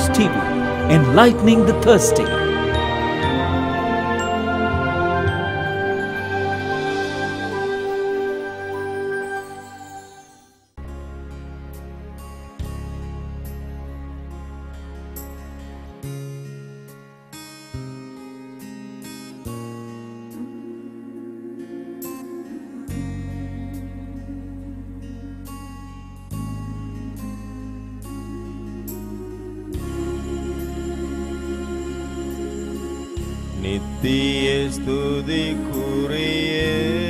House TV, enlightening the thirsty. நித்திய ஸ்துதிக்குரிய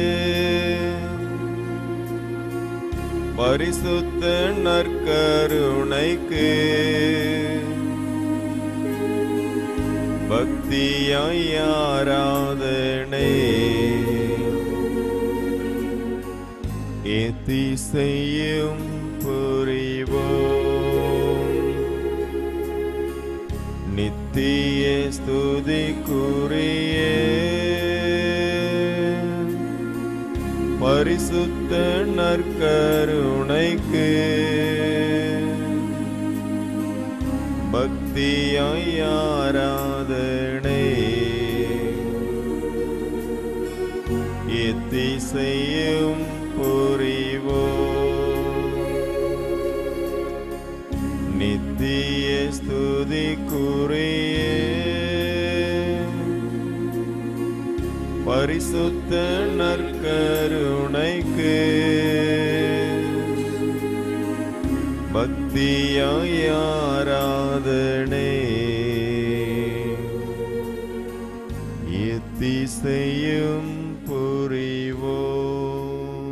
பரிசுத்த நற்கருணைக்கு பக்தியாய் ஆராதனை எத்திசையும் புரிவோம் நித்திய ஸ்துதிக்குரிய பரிசுத்த நற்கருணைக்கு பக்தியாய் ஆராதனை எத்திசையும் புரிவோம் நித்திய ஸ்துதிக்குரிய பரிசுத்த நற்கருணைக்கு பக்தியாய் ஆராதனை எத்திசையும் புரிவோம்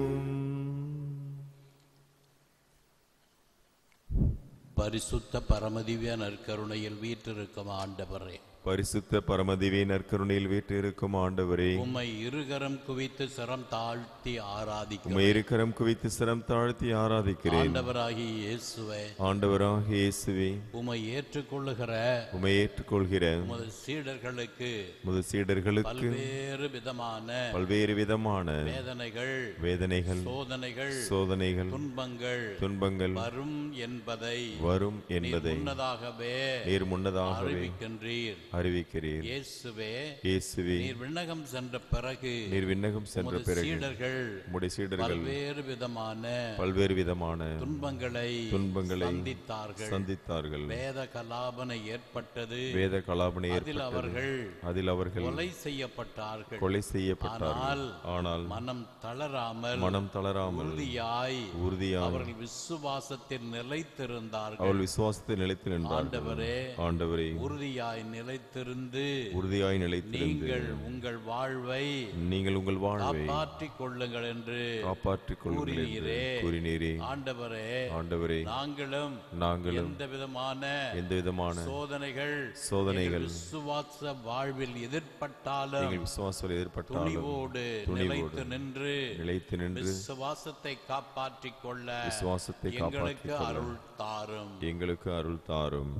பரிசுத்த பரமதிவ்ய நற்கருணையில் வீற்றிருக்கும் ஆண்டவரே பரிசுத்த பரமதிவே நற்கருணையில் வீற்றிருக்கும் ஆண்டவரே உம்மை இருகரம் குவித்து சிரம் தாழ்த்தி ஆராதிக்கும் உம்மை இருக்கரம் குவித்து சிரம் தாழ்த்தி ஆராதிக்கிறேன் ஆண்டவராகிய இயேசுவே ஆண்டவராக இயேசுவே உம்மை ஏற்றுக்கொள்ளுகிற உம்மை ஏற்றுக்கொள்கிற உமது சீடர்களுக்கு முது சீடர்களுக்கு பல்வேறு விதமான பல்வேறு விதமான வேதனைகள் வேதனைகள் சோதனைகள் சோதனைகள் துன்பங்கள் துன்பங்கள் வரும் என்பதை வரும் நீர் என்பதை முன்னதாகவே நீர் முன்னதாகவே அறிவிக்கின்றீர் அறிவிக்கிறீர் இயேசுவே இயேசுவே நீர் விண்ணகம் சென்ற பிறகு நீர் விண்ணகம் சென்ற உமது பிறகு சீடர்கள் உம்முடைய சீடர்கள் பல்வேறு விதமான பல்வேறு விதமான துன்பங்களை துன்பங்களை சந்தித்தார்கள் சந்தித்தார்கள் வேத கலாபனை ஏற்பட்டது வேத கலாபனை அதில் ஏற்பட்டது அவர்கள் அதில் அவர்கள் கொலை செய்யப்பட்டார்கள் கொலை செய்யப்பட்டார்கள் ஆனால் மனம் தளராமல் மனம் தளராமல் உறுதியாய் உறுதியாக அவர்கள் விசுவாசத்தில் நிலைத்திருந்தார்கள் அவள் விசுவாசத்தை நிலைத்து நின்றார்கள் ஆண்டவரே ஆண்டவரே உறுதியாய் நிலைத்திருந்து உறுதியாய் நிலைத்திருந்து நீங்கள் உங்கள் வாழ்வை நீங்கள் உங்கள் வாழ்வை காப்பாற்றிக் கொள்ளுங்கள் என்று காப்பாற்றிக் கொள்ளுங்கள் என்று கூறினீரே. கூறினீரே ஆண்டவரே ஆண்டவரே நாங்களும் நாங்களும் எந்த விதமான எந்த விதமான சோதனைகள் சோதனைகள் எங்கள் விசுவாச வாழ்வில் எதிர்பட்டாலும் நீங்கள் விசுவாசத்தில் ஏற்பட்டாலும் துணிவோடு நிலைத்து நின்று நிலைத்து நின்று விசுவாசத்தை காப்பாற்றிக் கொள்ள விசுவாசத்தை எங்களுக்கு காப்பாற்றிக் கொள்ள அருள் தாரும் எங்களுக்கு அருள் தாரும்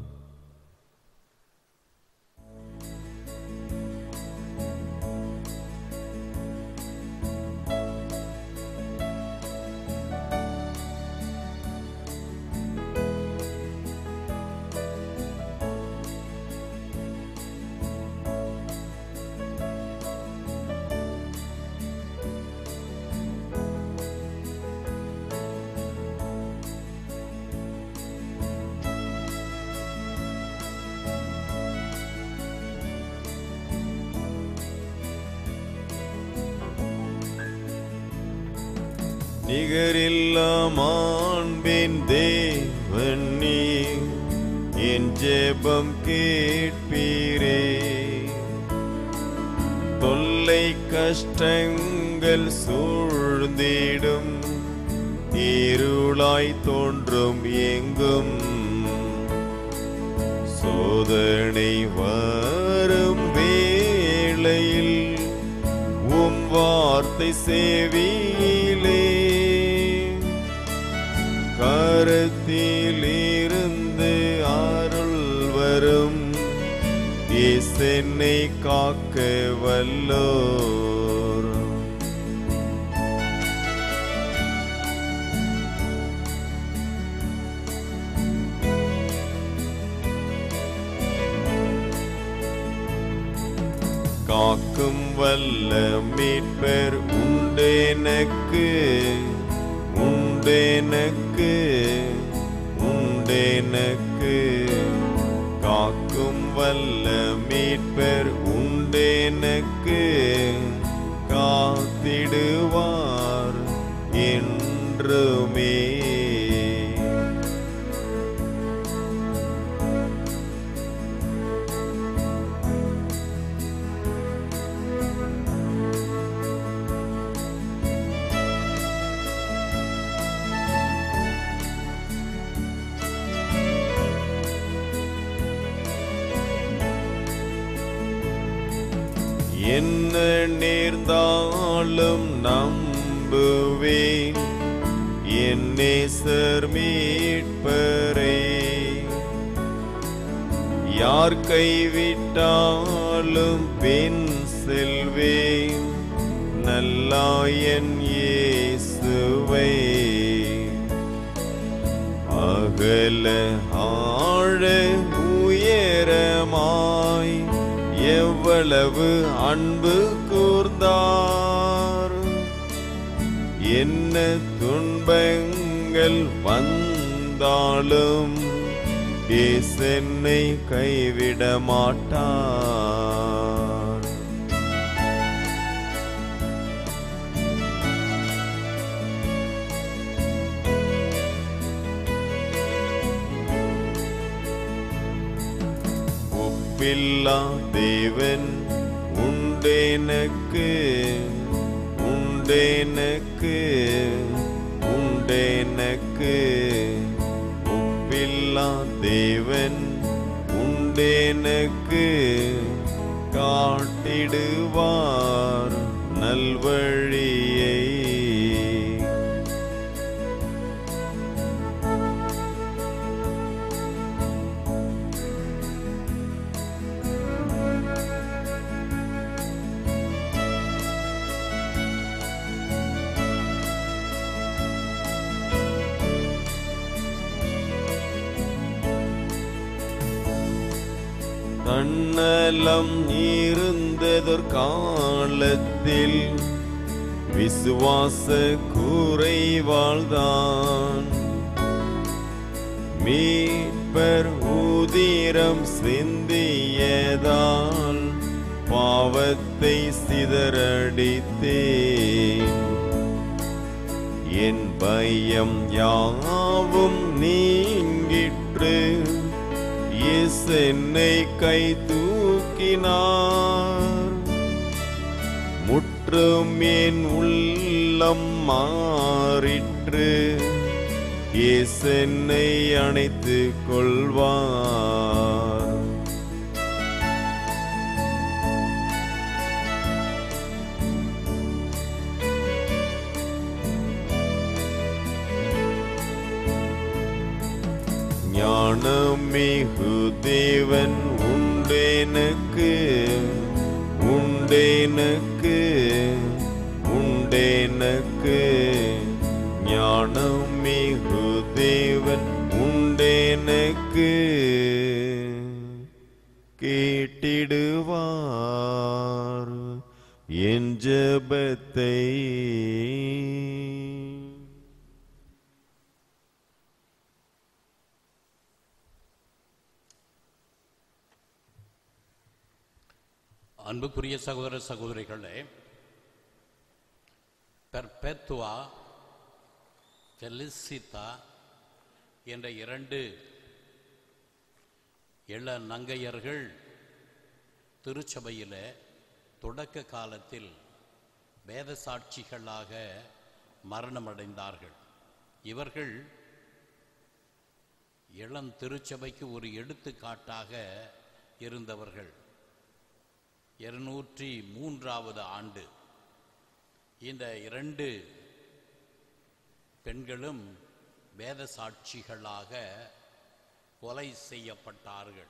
நிகரில்லா மாண்பின் தேவன் நீர் என் ஜெபம் கேட்பீரே தொல்லை கஷ்டங்கள் சூழ்ந்திடும் இருளாய் தோன்றும் எங்கும் சோதனை வரும் வேளையில் உம் வார்த்தை சேவியிலே கருத்திலிருந்து அருள் வரும் இசென்னை காக்க வல்லோர் காக்கும் வல்ல மீட்பர் உண்டெனக்கு உண்டெனக்கு உண்டெனக்கு காக்கும் வல்ல மீட்பர் உண்டெனக்கு காத்திடுவார் என்றுமே என்ன நேர்ந்தாலும் நம்புவேன் என் நேசர் மீட்பரே யார் கைவிட்டாலும் பின் செல்வேன் நல்லாயன் இயேசுவை அகல ஆழ உயரமாய் எவ்வளவு அன்பு கூர்ந்தார் என்ன துன்பங்கள் வந்தாலும் என்னை கைவிட மாட்டார் ஒப்பில்லா தேவன் உண்டெனக்கு உண்டெனக்கு உண்டெனக்கு ஒப்பில்லா தேவன் உண்டெனக்கு காட்டிடுவார் நல்வழியை தன்னலம் இருந்ததொரு காலத்தில் விசுவாச குறைவாழ்தான் மீட்பர் ஊதிரம் சிந்தியதால் பாவத்தை சிதறடித்தேன் என் பயம் யாவும் நீங்கிற்று இயேசு என்னை கை தூக்கினார் முற்றும் என் உள்ளம் மாறிற்று இயேசு என்னை அணைத்துக் கொள்வார் ஞானமிகு தேவன் உண்டெனக்கு உண்டெனக்கு உண்டெனக்கு ஞானமிகு தேவன் உண்டெனக்கு கேட்டிடுவார் என் ஜெபத்தை அன்புக்குரிய சகோதர சகோதரிகளே பெர்பெத்துவா ஃபெலிசிதா என்ற இரண்டு இள நங்கையர்கள் திருச்சபையில் தொடக்க காலத்தில் வேத சாட்சிகளாக மரணமடைந்தார்கள் இவர்கள் இளம் திருச்சபைக்கு ஒரு எடுத்துக்காட்டாக இருந்தவர்கள் இருநூற்றி மூன்றாவது ஆண்டு இந்த இரண்டு பெண்களும் வேத சாட்சிகளாக கொலை செய்யப்பட்டார்கள்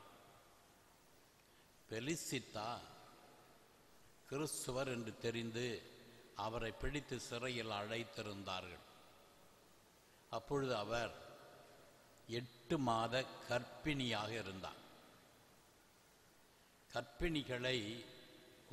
பெலிசித்தா கிறிஸ்துவர் என்று தெரிந்து அவரை பிடித்து சிறையில் அழைத்திருந்தார்கள் அப்பொழுது அவர் எட்டு மாத கர்ப்பிணியாக இருந்தார் கர்ப்பிணிகளை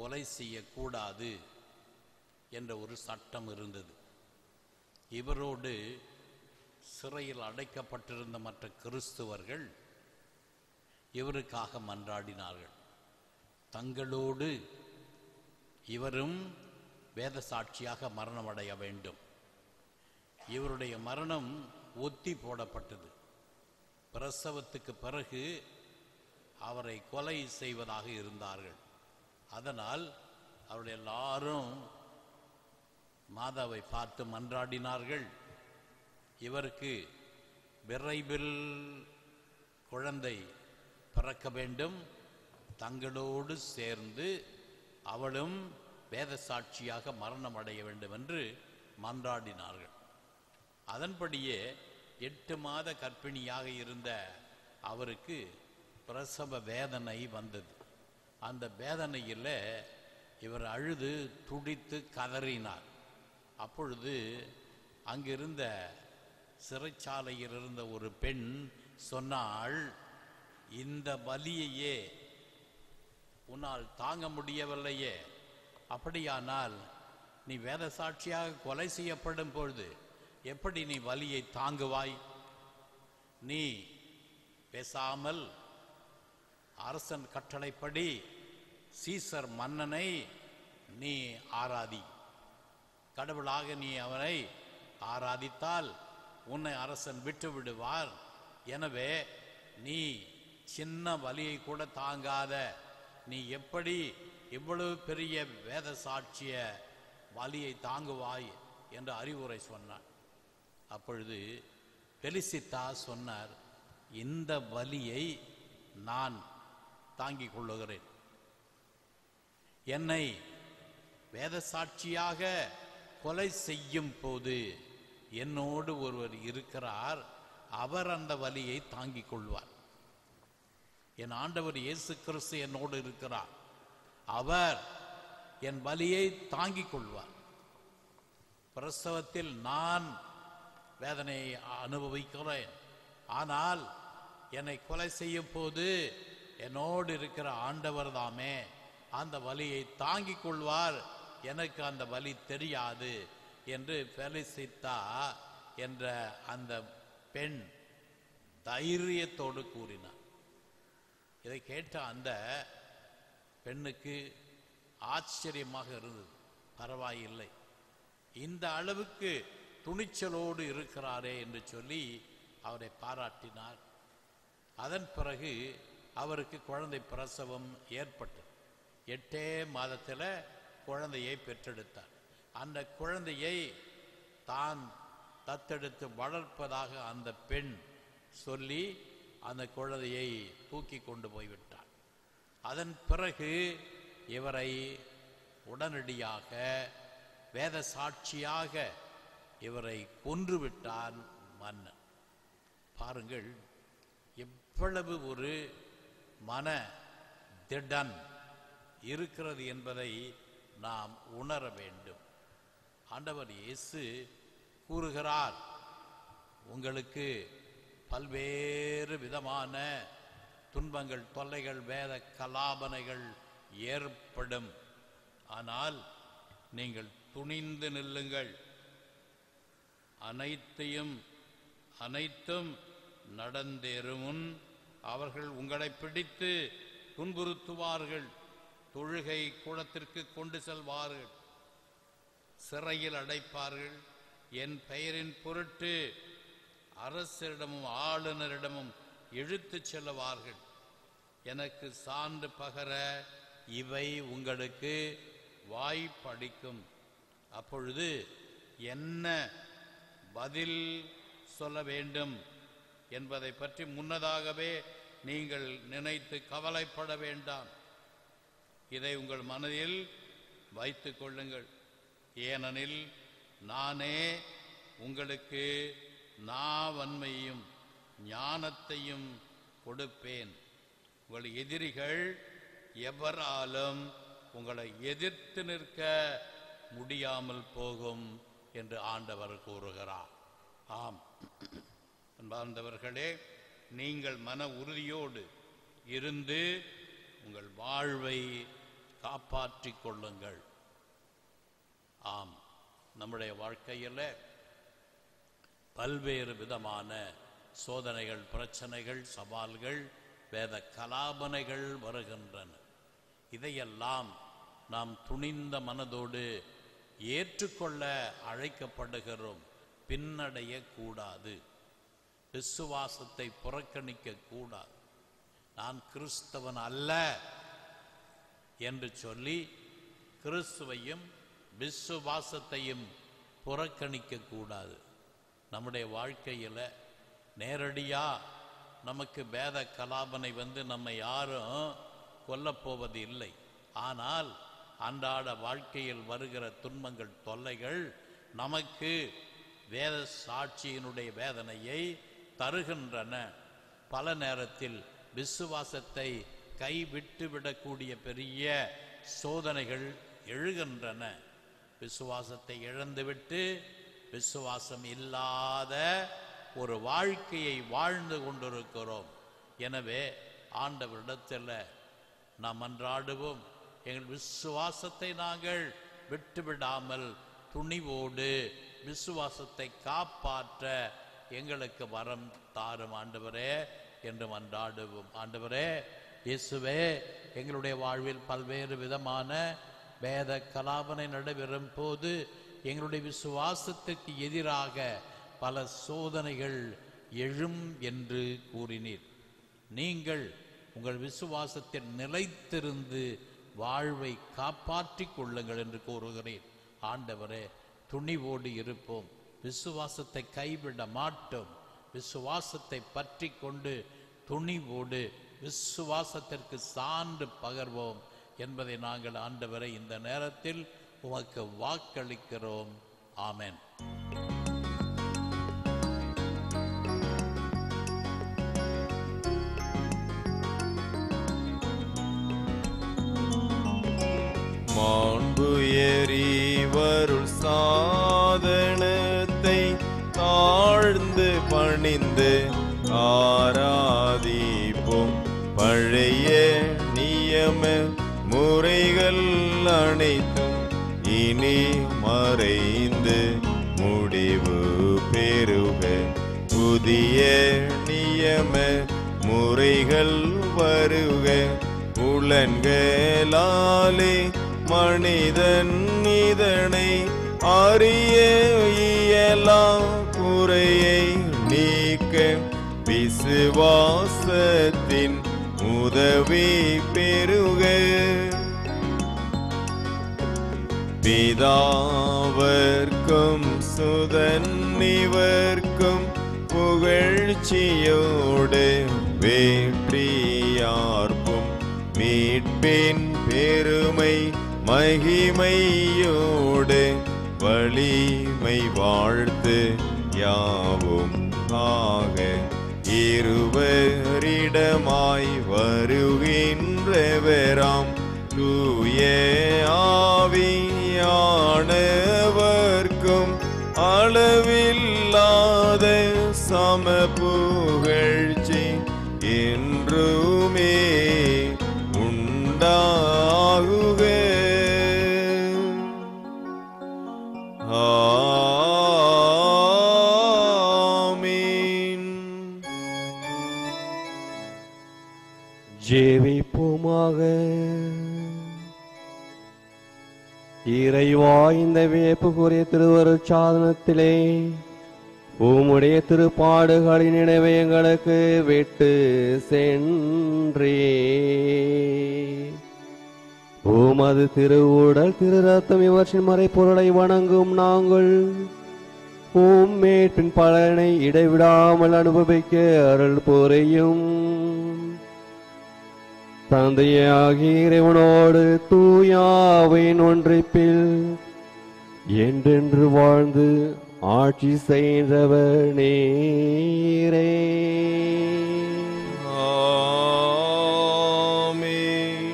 கொலை செய்யக்கூடாது என்ற ஒரு சட்டம் இருந்தது இவரோடு சிறையில் அடைக்கப்பட்டிருந்த மற்ற கிறிஸ்துவர்கள் இவருக்காக மன்றாடினார்கள் தங்களோடு இவரும் வேத சாட்சியாக மரணமடைய வேண்டும் இவருடைய மரணம் ஒத்தி போடப்பட்டது பிரசவத்துக்கு பிறகு அவரை கொலை செய்வதாக இருந்தார்கள் அதனால் அவர்கள் எல்லாரும் மாதாவை பார்த்து மன்றாடினார்கள் இவருக்கு விரைவில் குழந்தை பிறக்க வேண்டும் தங்களோடு சேர்ந்து அவளும் வேத சாட்சியாக மரணம் அடைய வேண்டும் என்று மன்றாடினார்கள் அதன்படியே எட்டு மாத கர்ப்பிணியாக இருந்த அவருக்கு பிரசவ வேதனை வந்தது அந்த வேதனையில் இவர் அழுது துடித்து கதறினார் அப்பொழுது அங்கிருந்த சிறைச்சாலையில் இருந்த ஒரு பெண் சொன்னாள் இந்த வலியையே உன்னால் தாங்க முடியவில்லையே அப்படியானால் நீ வேத சாட்சியாக கொலை செய்யப்படும் பொழுது எப்படி நீ வலியை தாங்குவாய் நீ பேசாமல் அரசன் கட்டளைப்படி சீசர் மன்னனை நீ ஆராதி கடவுளாக நீ அவனை ஆராதித்தால் உன்னை அரசன் விட்டு விடுவார் எனவே நீ சின்ன வலியை கூட தாங்காத நீ எப்படி இவ்வளவு பெரிய வேத சாட்சிய வலியை தாங்குவாய் என்று அறிவுரை சொன்னான் அப்பொழுது பெலிசித்தா சொன்னார் இந்த வலியை நான் தாங்கிக் கொள்ளுகிறேன் என்னை வேத சாட்சியாக கொலை செய்யும் போது என்னோடு ஒருவர் இருக்கிறார் அவர் அந்த வலியை தாங்கிக் கொள்வார் என் ஆண்டவர் இயேசு கிறிஸ்து என்னோடு இருக்கிறார் அவர் என் வலியை தாங்கிக் கொள்வார் பிரசவத்தில் நான் வேதனையை அனுபவிக்கிறேன் ஆனால் என்னை கொலை செய்யும் போது என்னோடு இருக்கிற ஆண்டவர் தாமே அந்த வலியை தாங்கிக் கொள்வார் எனக்கு அந்த வலி தெரியாது என்று பெலிசித்தா என்ற அந்த பெண் தைரியத்தோடு கூறினார் இதை கேட்ட அந்த பெண்ணுக்கு ஆச்சரியமாக இருந்தது பரவாயில்லை இந்த அளவுக்கு துணிச்சலோடு இருக்கிறாரே என்று சொல்லி அவரை பாராட்டினார் அதன் பிறகு அவருக்கு குழந்தை பிரசவம் ஏற்பட்டது எட்டே மாதத்தில் குழந்தையை பெற்றெடுத்தார் அந்த குழந்தையை தான் தத்தெடுத்து வளர்ப்பதாக அந்த பெண் சொல்லி அந்த குழந்தையை தூக்கி கொண்டு போய்விட்டார் அதன் பிறகு இவரை உடனடியாக வேத சாட்சியாக இவரை கொன்றுவிட்டான் மன்னன் பாருங்கள் எவ்வளவு ஒரு மன திடன் இருக்கிறது என்பதை நாம் உணர வேண்டும் ஆண்டவர் இயேசு கூறுகிறார் உங்களுக்கு பல்வேறு விதமான துன்பங்கள் தொல்லைகள் வேத கலாபனைகள் ஏற்படும் ஆனால் நீங்கள் துணிந்து நில்லுங்கள் அனைத்தையும் அனைத்தும் நடந்தேறும் முன் அவர்கள் உங்களை பிடித்து துன்புறுத்துவார்கள் தொழுகை கூடத்திற்கு கொண்டு செல்வார்கள் சிறையில் அடைப்பார்கள் என் பெயரின் பொருட்டு அரசரிடமும் ஆளுநரிடமும் இழுத்துச் செல்லுவார்கள் எனக்கு சான்று பகர இவை உங்களுக்கு வாய்ப்பளிக்கும் அப்பொழுது என்ன பதில் சொல்ல வேண்டும் என்பதை பற்றி முன்னதாகவே நீங்கள் நினைத்து கவலைப்பட வேண்டாம் இதை உங்கள் மனதில் வைத்துக் கொள்ளுங்கள் ஏனெனில் நானே உங்களுக்கு நாவன்மையும் ஞானத்தையும் கொடுப்பேன் உங்கள் எதிரிகள் எவராலும் உங்களை எதிர்த்து நிற்க முடியாமல் போகும் என்று ஆண்டவர் கூறுகிறார் ஆம் அன்பார்ந்தவர்களே நீங்கள் மன உறுதியோடு இருந்து உங்கள் வாழ்வை காப்பாற்றிக் கொள்ளுங்கள் ஆம் நம்முடைய வாழ்க்கையில் பல்வேறு விதமான சோதனைகள் பிரச்சனைகள் சவால்கள் வேத கலாபனைகள் வருகின்றன இதையெல்லாம் நாம் துணிந்த மனதோடு ஏற்றுக்கொள்ள அழைக்கப்படுகிறோம் பின்னடைய கூடாது விசுவாசத்தை புறக்கணிக்க கூடாது நான் கிறிஸ்தவன் அல்ல என்று சொல்லி கிறிஸ்துவையும் விசுவாசத்தையும் புறக்கணிக்க கூடாது நம்முடைய வாழ்க்கையில் நேரடியா நமக்கு வேத கலாபனை வந்து நம்ம யாரும் கொல்லப் போவது இல்லை ஆனால் அன்றாட வாழ்க்கையில் வருகிற துன்பங்கள் தொல்லைகள் நமக்கு வேத சாட்சியினுடைய வேதனையை தருகின்றன பல நேரத்தில் விசுவாசத்தை கைவிட்டு விடக்கூடிய பெரிய சோதனைகள் எழுகின்றன விசுவாசத்தை இழந்துவிட்டு விசுவாசம் இல்லாத ஒரு வாழ்க்கையை வாழ்ந்து கொண்டிருக்கிறோம் எனவே ஆண்டவரிடத்தில் நாம் அன்றாடுவோம் எங்கள் விசுவாசத்தை நாங்கள் விட்டுவிடாமல் துணிவோடு விசுவாசத்தை காப்பாற்ற எங்களுக்கு வரம் தாரும் ஆண்டவரே என்று மன்றாடுவோம் ஆண்டவரே இயேசுவே எங்களுடைய வாழ்வில் பல்வேறு விதமான வேத கலாபனை நடைபெறும் போது எங்களுடைய விசுவாசத்துக்கு எதிராக பல சோதனைகள் எழும் என்று கூறினீர் நீங்கள் உங்கள் விசுவாசத்தில் நிலைத்திருந்து வாழ்வை காப்பாற்றிக் கொள்ளுங்கள் என்று கூறுகிறேன் ஆண்டவரே துணிவோடு இருப்போம் விசுவாசத்தை கைவிட மாட்டோம் விசுவாசத்தை பற்றி கொண்டு துணிவோடு விசுவாசத்திற்கு சான்று பகர்வோம் என்பதை நாங்கள் ஆண்டவரை இந்த நேரத்தில் உமக்கு வாக்களிக்கிறோம் ஆமென் மாண்பு எறிவருள் சாதனத்தை தாழ்ந்து பணிந்து ஆராதிப்போம் பழைய நியம முறைகள் அனைத்தும் இனி மறைந்து முடிவு பெறுக புதிய நியம முறைகள் வருக புலன்களாலே மனிதன் இதனை அறிய இயலா குறையை நீக்க விசுவாசத்தின் உதவி பெறுக பிதாவர்க்கும் சுதன் இவர்க்கும் புகழ்ச்சியோடு வேற்றியார்ப்பும் மீட்பின் பெருமை மகிமையோடு வலிமை வாழ்த்து யாவும் ஆக இருவரிடமாய் வருகின்றவராம் தூய ஆவியானவர்க்கும் அளவில்லாத சம புகழ்ச்சி என்றுமே உண்டாகுக ஆமீன் ஜெபிப்போமாக இறைவா இந்த வியப்புக்குரிய திருவருட் சாதனத்திலே உம்முடைய திருப்பாடுகளின் நினைவை எங்களுக்கு விட்டு சென்றே உமது திருவுடல் திரு ரத்தம் இவற்றின் மறைப்பொருளை வணங்கும் நாங்கள் உம் மேற்பின் பலனை இடைவிடாமல் அனுபவிக்க அருள் புரியும் தந்தையாகிய இறைவனோடு தூயாவின் ஒன்றிப்பில் என்றென்று வாழ்ந்து ஆட்சி செய்கிறவர் நீரே ஆமீன்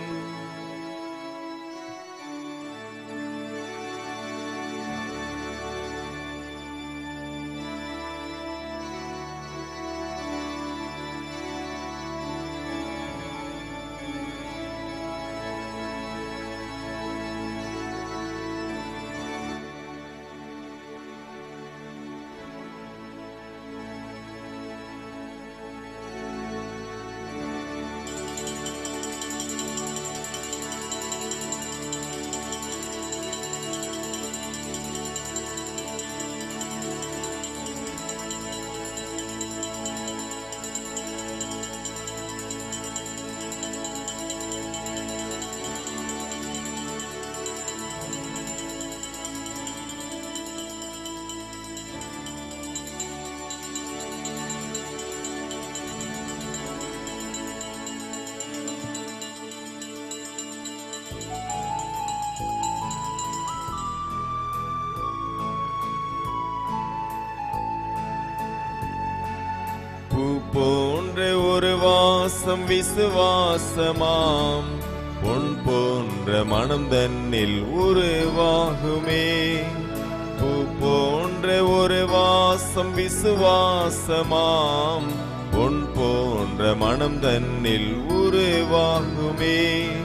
விசுவாசம் விசுவாசமாம் பொன் போன்ற மனம் தன்னில் உருவாகுமே பூ போன்ற ஒரு வாசம் விசுவாசமாம் பொன் போன்ற மனம் தன்னில் உருவாகுமே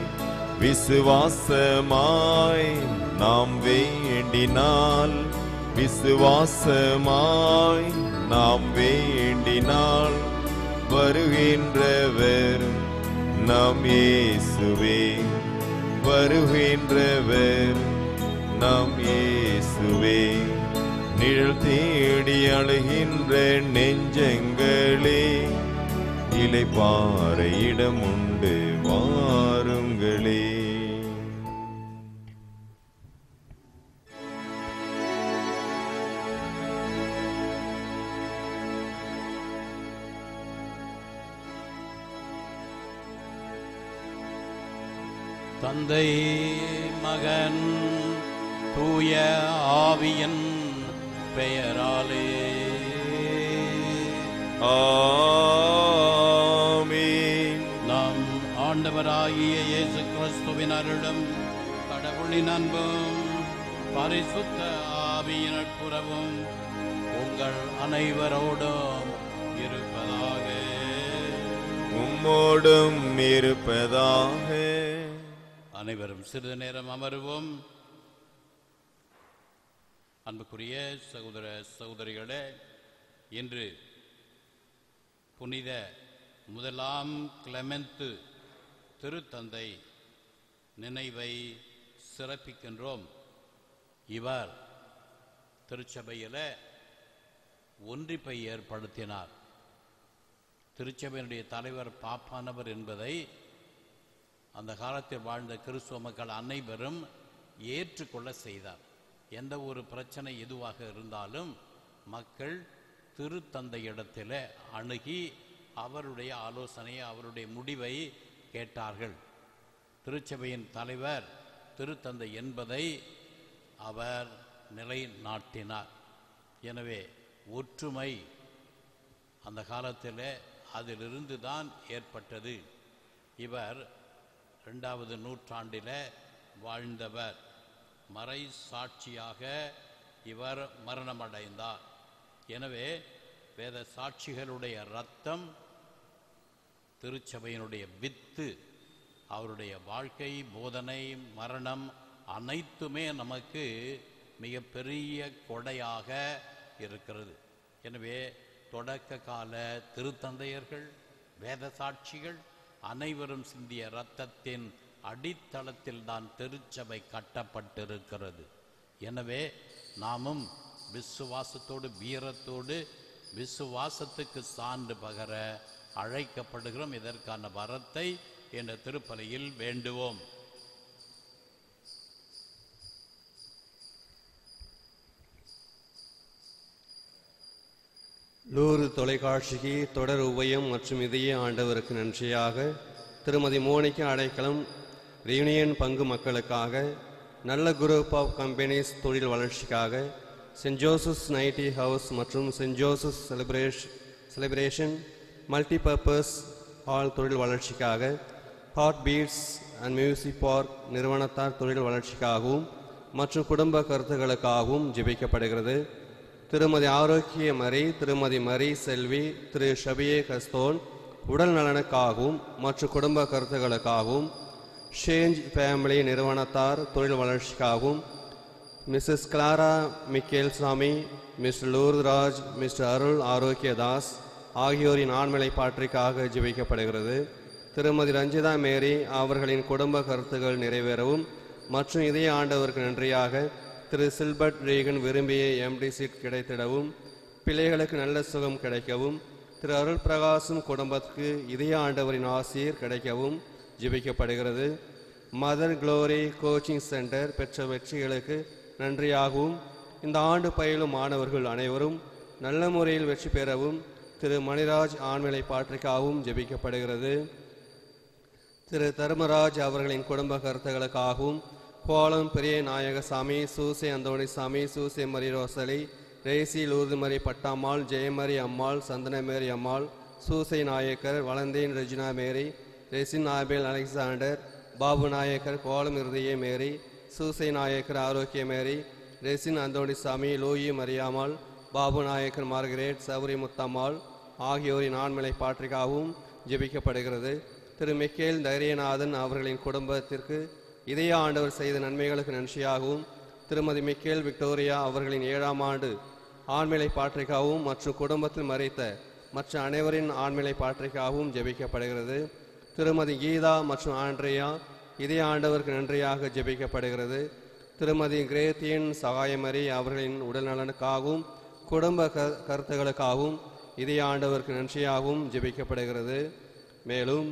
விசுவாசமாய் நாம் வேண்டினால் விசுவாசமாய் நாம் வேண்டினால் வருகின்றவர் நம் இயேசுவே வருகின்றவர் நம் இயேசுவே நிழல் தேடி அழுகின்ற நெஞ்சங்களே இலைப்பாறை இடம் உண்டு வாருங்களே தந்தை மகன் தூய ஆவியின் பெயராலே ஆமென் நம் ஆண்டவராகிய இயேசு கிறிஸ்துவின் அருளும் கடவுளின் அன்பும் பரிசுத்த ஆவியின் நட்புறவும் உங்கள் அனைவரோடும் இருப்பதாக உம்மோடும் இருப்பதாக அனைவரும் சிறிது நேரம் அமருவோம் அன்புக்குரிய சகோதர சகோதரிகளே இன்று புனித முதலாம் கிளமெந்து திருத்தந்தை நினைவை சிறப்பிக்கின்றோம் இவர் திருச்சபையில் ஒன்றிப்பை ஏற்படுத்தினார் திருச்சபையினுடைய தலைவர் பாப்பானவர் என்பதை அந்த காலத்தில் வாழ்ந்த கிறிஸ்துவ மக்கள் அனைவரும் ஏற்றுக்கொள்ள செய்தார் எந்த ஒரு பிரச்சனை எதுவாக இருந்தாலும் மக்கள் திருத்தந்தையிடத்தில் அணுகி அவருடைய ஆலோசனையை அவருடைய முடிவை கேட்டார்கள் திருச்சபையின் தலைவர் திருத்தந்தை என்பதை அவர் நிலைநாட்டினார் எனவே ஒற்றுமை அந்த காலத்தில் அதிலிருந்து தான் ஏற்பட்டது இவர் ரெண்டாவது நூற்றாண்டில் வாழ்ந்தவர் மறை சாட்சியாக இவர் மரணமடைந்தார் எனவே வேத சாட்சிகளுடைய ரத்தம் திருச்சபையினுடைய வித்து அவருடைய வாழ்க்கை போதனை மரணம் அனைத்துமே நமக்கு மிகப்பெரிய கொடையாக இருக்கிறது எனவே தொடக்க கால திருத்தந்தையர்கள் வேத சாட்சிகள் அனைவரும் சிந்திய இரத்தத்தின் அடித்தளத்தில் தான் திருச்சபை கட்டப்பட்டிருக்கிறது எனவே நாமும் விசுவாசத்தோடு வீரத்தோடு விசுவாசத்துக்கு சான்று பகர அழைக்கப்படுகிறோம் இதற்கான வரத்தை என்ற திருப்பலியில் வேண்டுவோம் லூரு தொலைக்காட்சிக்கு தொடர் உபயம் மற்றும் இதய ஆண்டவருக்கு நன்றியாக திருமதி மோனிகா அடைக்கலம் ரியூனியன் பங்கு மக்களுக்காக நல்ல குரூப் ஆஃப் கம்பெனிஸ் தொழில் வளர்ச்சிக்காக சென்ட் ஜோசப்ஸ் நைட்டி ஹவுஸ் மற்றும் Saint Joseph's celebration celebration multipurpose hall தொழில் வளர்ச்சிக்காக heart beats and music park நிறுவனத்தார் தொழில் வளர்ச்சிக்காகவும் மற்றும் குடும்ப கருத்துக்களுக்காகவும் ஜெபிக்கப்படுகிறது திருமதி ஆரோக்கிய மரி திருமதி மரி செல்வி திரு ஷபியே கஸ்தோன் உடல் நலனுக்காகவும் மற்றும் குடும்ப கருத்துக்களுக்காகவும் ஷேஞ்ச் ஃபேமிலி நிறுவனத்தார் தொழில் வளர்ச்சிக்காகவும் Mrs Clara Michael Sami Mr Lourdraj Mr Arul Arokiyadas ஆகியோரின் ஆண்மலை பாற்றிக்காக ஜெபிக்கப்படுகிறது திருமதி ரஞ்சிதா மேரி அவர்களின் குடும்ப கருத்துக்கள் நிறைவேறவும் மற்றும் இதய ஆண்டவருக்கு நன்றியாக திரு சில்பர்ட் ரீகன் விரும்பிய எம்டி சீட் கிடைத்திடவும் பிள்ளைகளுக்கு நல்ல சுகம் கிடைக்கவும் திரு அருள் பிரகாசும் குடும்பத்துக்கு இதய ஆண்டவரின் ஆசிரியர் கிடைக்கவும் ஜெபிக்கப்படுகிறது மதர் குளோரி கோச்சிங் சென்டர் பெற்ற வெற்றிகளுக்கு நன்றியாகவும் இந்த ஆண்டு பயிலும் மாணவர்கள் அனைவரும் நல்ல முறையில் வெற்றி பெறவும் திரு மணிராஜ் ஆண்மலை பாற்றிக்காகவும் ஜெபிக்கப்படுகிறது திரு தர்மராஜ் அவர்களின் குடும்ப கருத்துகளுக்காகவும் கோலம் பெரிய நாயகசாமி சூசை அந்தோணிசாமி சூசை மரி ரோசலி ரேசி லூர்துமரி பட்டாம்மாள் ஜெயமரி அம்மாள் சந்தனமேரி அம்மாள் சூசை நாயக்கர் வளந்தேன் ரெஜினா மேரி ரெசின் ஆபேல் அலெக்சாண்டர் பாபு நாயக்கர் கோலம் இருதய மேரி சூசை நாயக்கர் ஆரோக்கிய மேரி ரெசின் அந்தோணிசாமி லூயி மரியாமாள் பாபு நாயக்கர் மார்கரேட் சௌரி முத்தம்மாள் ஆகியோரின் ஆண்மலை பாற்றிக்காகவும் ஜெபிக்கப்படுகிறது திரு மிக்கேல் தைரியநாதன் அவர்களின் குடும்பத்திற்கு இதய ஆண்டவர் செய்த நன்மைகளுக்கு நன்றியாகவும் திருமதி மிக்கேல் விக்டோரியா அவர்களின் ஏழாம் ஆண்டு ஆண்மலை பாற்றிக்காகவும் மற்றும் குடும்பத்தில் மறைத்த மற்ற அனைவரின் ஆண்மலை பாற்றிக்காகவும் ஜெபிக்கப்படுகிறது திருமதி கீதா மற்றும் ஆண்ட்ரியா இதய ஆண்டவருக்கு நன்றியாக ஜெபிக்கப்படுகிறது திருமதி கிரேத்தியன் சகாயமரி அவர்களின் உடல்நலனுக்காகவும் குடும்ப க கருத்துகளுக்காகவும் இதய ஆண்டவருக்கு நன்றியாகவும் ஜெபிக்கப்படுகிறது மேலும்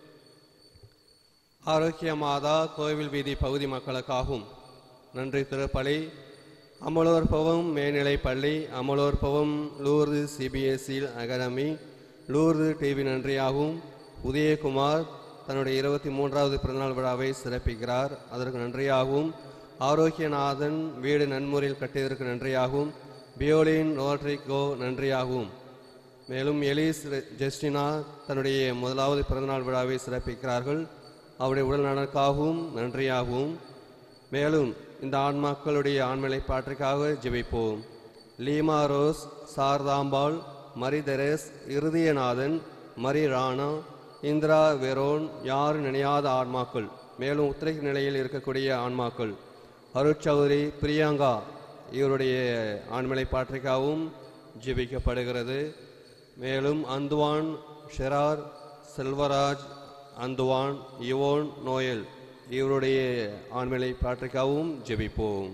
ஆரோக்கிய மாதா கோவில் வீதி பகுதி மக்களுக்காகவும் நன்றி திருப்பலி அமலோற்பவம் மேல்நிலைப் பள்ளி Amalorpavam Lourdes CBSE academy Lourdes TV நன்றியாகவும் உதயகுமார் தன்னுடைய இருபத்தி மூன்றாவது பிறந்தநாள் விழாவை சிறப்பிக்கிறார் அதற்கு நன்றியாகவும் ஆரோக்கியநாதன் வீடு நன்முறையில் கட்டியதற்கு நன்றியாகவும் பியோலின் ரோட்ரிகோ நன்றியாகவும் மேலும் எலிஸ் ரெ- ஜெஸ்டினா தன்னுடைய முதலாவது பிறந்தநாள் விழாவை சிறப்பிக்கிறார்கள் அவருடைய உடல் நலனுக்காகவும் நன்றியாகவும் மேலும் இந்த ஆன்மாக்களுடைய ஆண்மலை பாற்றுக்காக ஜெபிப்போம் லீமா ரோஸ் சார்தாம்பாள் மரி தெரேஸ் இருதயநாதன் மரி ராணா இந்திரா வெரோன் யாரும் நினையாத ஆன்மாக்கள் மேலும் உத்திரைக்கு நிலையில் இருக்கக்கூடிய ஆன்மாக்கள் அருட்சௌரி பிரியங்கா இவருடைய ஆண்மலை பாற்றிக்காகவும் ஜெபிக்கப்படுகிறது மேலும் அந்துவான் ஷெரார் செல்வராஜ் அந்துவான் இவோன் நோயல் இவருடைய ஆண்மலை பாற்றிக்காகவும் ஜெபிப்போம்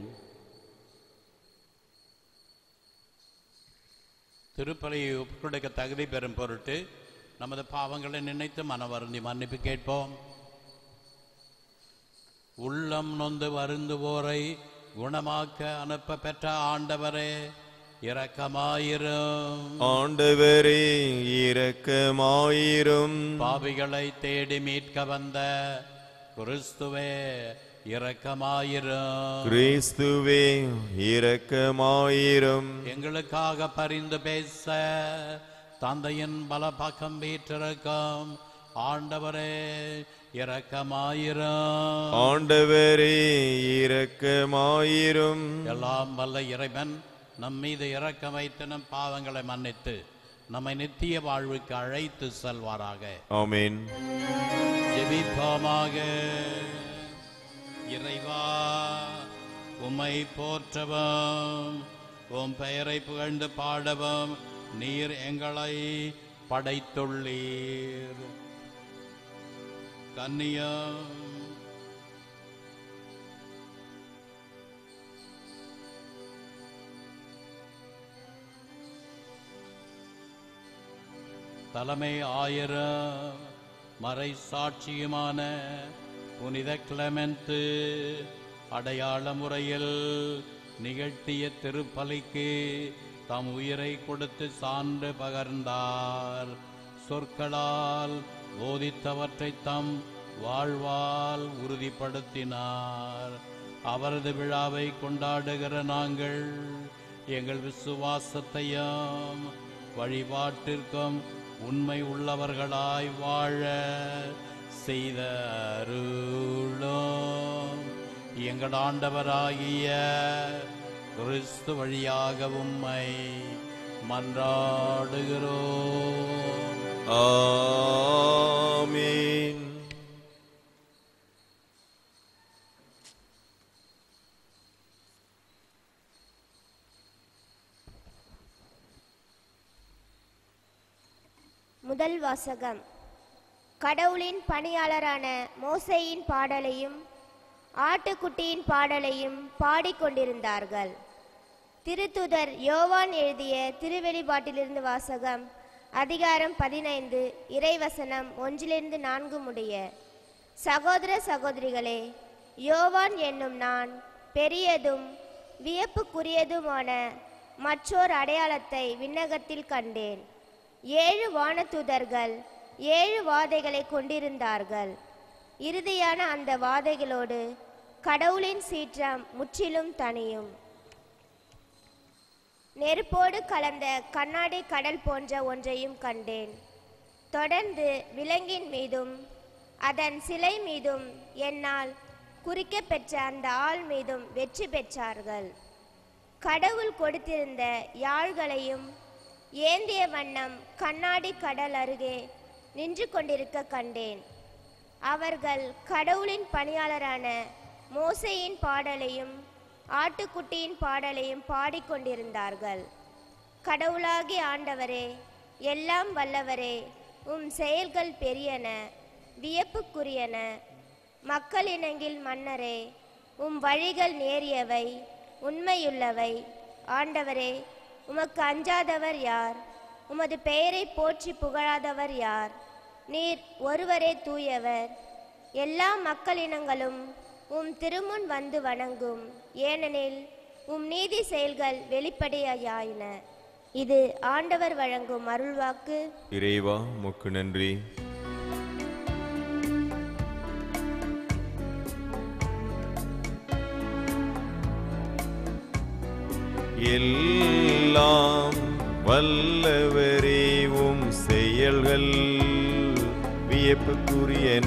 திருப்பலியை ஒப்புக்கொடுக்க தகுதி பெறும் பொருட்டு நமது பாவங்களை நினைத்து மனவருந்தி மன்னிப்பு கேட்போம் உள்ளம் நொந்து வருந்துவோரை குணமாக்க அனுப்ப பெற்ற ஆண்டவரே இரக்கமாயிரும் ஆண்டவரே இரக்கமாயிரும் பாவிகளை தேடி மீட்க வந்த கிறிஸ்துவே இரக்கமாயிரும் கிறிஸ்துவே இரக்கமாயிரும் எங்களுக்காக பரிந்து பேச தந்தையின் பலபக்கம் வீற்றிருக்கும் ஆண்டவரே இரக்கமாயிரும் ஆண்டவரே இரக்கமாயிரும் எல்லாம் வல்ல இறைவன் நம் மீது இரக்கம் வைத்து நம் பாவங்களை மன்னித்து நம்மை நித்திய வாழ்வுக்கு அழைத்து செல்வாராக ஆமென் ஜெபிப்போமாக இறைவா உம்மை போற்றவும் உம் பெயரை புகழ்ந்து பாடவும் நீர் எங்களை படைத்துள்ளீர் கன்னியம் தலைமை ஆயிரம் மறை சாட்சியுமான புனித கிளமெந்து அடையாள முறையில் நிகழ்த்திய திருப்பலிக்கு தம் உயிரை கொடுத்து சான்று பகர்ந்தார் சொற்களால் போதித்தவற்றை தம் வாழ்வால் உறுதிப்படுத்தினார் அவரது விழாவை கொண்டாடுகிற நாங்கள் எங்கள் விசுவாசத்தையும் வழிபாட்டிற்கும் உண்மை உள்ளவர்களாய் வாழ செய்த அருளும் எங்கள் ஆண்டவராகிய கிறிஸ்து வழியாக உம்மை மன்றாடுகிறோம் ஆமென் முதல் வாசகம் கடவுளின் பணியாளரான மோசேயின் பாடலையும் ஆட்டுக்குட்டியின் பாடலையும் பாடிக்கொண்டிருந்தார்கள் திருத்துதர் யோவான் எழுதிய திருவெளிப்பாட்டிலிருந்து வாசகம் அதிகாரம் பதினைந்து இறைவசனம் ஒன்றிலிருந்து நான்கு முடிய சகோதர சகோதரிகளே யோவான் என்னும் நான் பெரியதும் வியப்புக்குரியதுமான மற்றோர் அடையாளத்தை விண்ணகத்தில் கண்டேன் ஏழு வானதூதர்கள் ஏழு வாதைகளை கொண்டிருந்தார்கள் இறுதியான அந்த வாதைகளோடு கடவுளின் சீற்றம் முற்றிலும் தனியும் நெருப்போடு கலந்த கண்ணாடி கடல் போன்ற ஒன்றையும் கண்டேன் தொடர்ந்து விலங்கின் மீதும் அதன் சிலை மீதும் என்னால் குறிக்கப் பெற்ற அந்த ஆள் மீதும் வெற்றி பெற்றார்கள் கடவுள் கொடுத்திருந்த யாழ்களையும் ஏந்திய வண்ணம் கண்ணாடி கடல் அருகே நின்று கொண்டிருக்க கண்டேன் அவர்கள் கடவுளின் பணியாளரான மோசேயின் பாடலையும் ஆட்டுக்குட்டியின் பாடலையும் பாடிக்கொண்டிருந்தார்கள் கடவுளாகி ஆண்டவரே எல்லாம் வல்லவரே உம் செயல்கள் பெரியன வியப்புக்குரியன மக்களினங்கில் மன்னரே உம் வழிகள் நேரியவை உண்மையுள்ளவை ஆண்டவரே உமக்கு அஞ்சாதவர் யார் உமது பெயரை போற்றி புகழாதவர் யார் நீர் ஒருவரே தூயவர் எல்லா மக்களினங்களும் உம் திருமுன் வந்து வணங்கும் ஏனெனில் உம் நீதி செயல்கள் வெளிப்படையாயின இது ஆண்டவர் வழங்கும் அருள்வாக்கு இறைவா முக்கு நன்றி எல்லாம் வல்லவரே உம் செயல்கள் வியப்புக்குரியன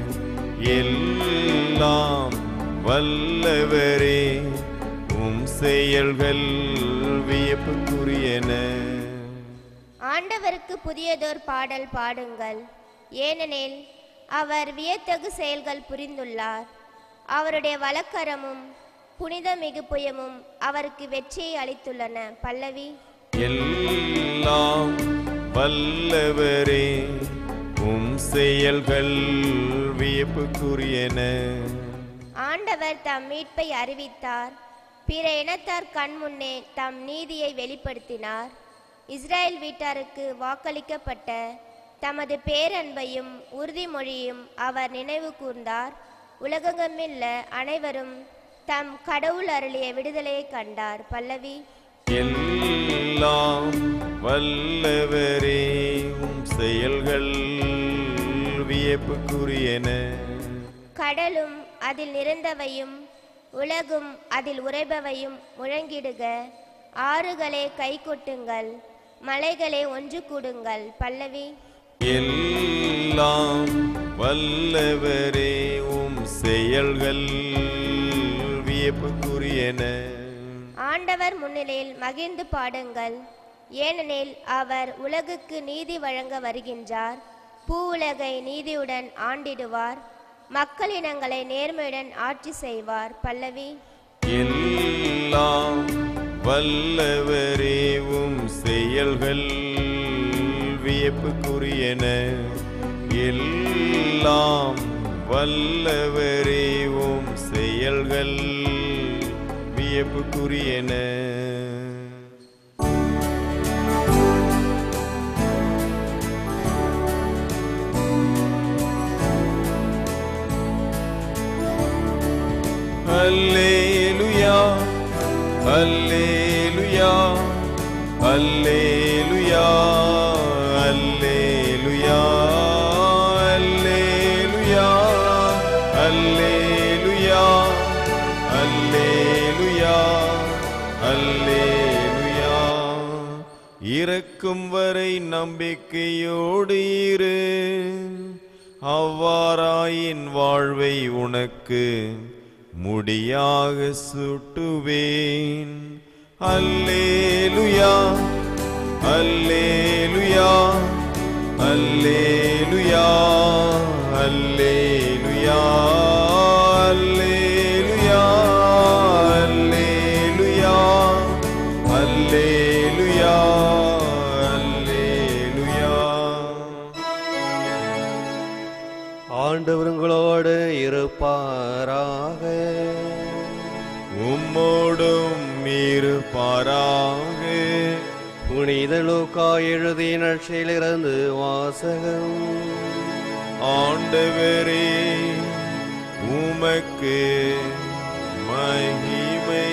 எல்லாம் வல்லவரே உம் செயல்கள் வியப்புக்குரியன ஆண்டவருக்கு புதியதோர் பாடல் பாடுங்கள் ஏனெனில் அவர் வியத்தகு செயல்கள் புரிந்துள்ளார் அவருடைய வலக்கரமும் புனித மிகுப்புயமும் அவருக்கு வெற்றியை அளித்துள்ளன பல்லவி எல்லாம் வல்லவரே உம் செயல்கள் வியப்புக்குரியன ஆண்டவர் தம் மீட்பை அறிவித்தார் பிற இனத்தார் கண் முன்னே தம் நீதியை வெளிப்படுத்தினார் இஸ்ரேல் வீட்டாருக்கு வாக்களிக்கப்பட்ட தமது பேரன்பையும் உறுதிமொழியும் அவர் நினைவு கூர்ந்தார் உலகமெங்குள்ள அனைவரும் தம் கடவுள் அருளிய விடுதலையை கண்டார் பல்லவி எல்லாம் வல்லவரே உம் செயல்கள் வியப்புக்குரியன கடலும் அதில் நிறைந்தவையும் உலகும் அதில் உறைபவையும் முழங்கிடுக ஆறுகளே கைகொட்டுங்கள் மலைகளே ஒன்று கூடுங்கள் பல்லவி எல்லாம் வல்லவரே உம் செயல்கள் வியப்புக்குரியன ஆண்டவர் முன்னிலையில் மகிழ்ந்து பாடுங்கள் ஏனெனில் அவர் உலகுக்கு நீதி வழங்க வருகின்றார் பூவுலகை நீதியுடன் ஆண்டிடுவார் மக்களினங்களை நேர்மையுடன் ஆட்சி செய்வார் பல்லவி எல்லாம் வல்லவரே உம் செயல்கள் வியப்புக்குரியன எல்லாம் வல்லவரே உம் செயல்கள் வியப்புக்குரியன அல்லேலுயா அல்லேலுயா அல்லேலுயா அல்லேலுயா அல்லேலுயா அல்லேலுயா அல்லேலுயா அல்லேலுயா இறக்கும் வரை நம்பிக்கையோடு இரு அவ்வாறாயின் வாழ்வை உனக்கு முடியாக சுட்டுவேன் அல்லேலுயா அல்லேலுயா அல்லேலுயா அல்லேலுயா அல்லேலுயா அல்லேலுயா அல்லேலுயா அல்லேலுயா ஆண்டவருங்களோடு இருப்பாராக உம்மோடும் இருப்பாராக புனித லூக்கா எழுதிய நற்செயலிருந்து வாசகம் ஆண்டவரே உமக்கு மகிமை